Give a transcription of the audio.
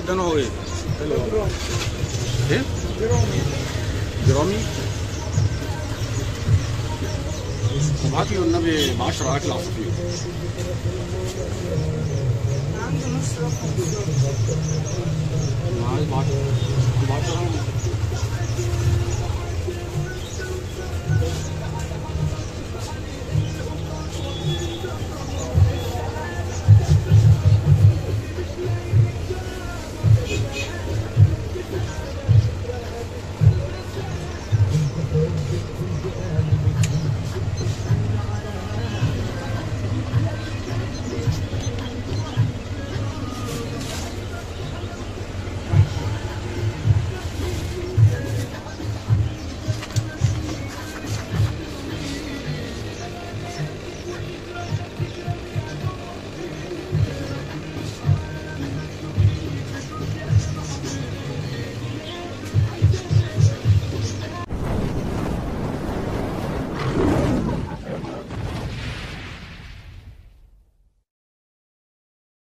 ده نوعه ايه؟ ايه؟ جرامي طب هات لي والنبي ب 10 اكل عصافير عنده نص رقم انا عايز ب 10 ب 10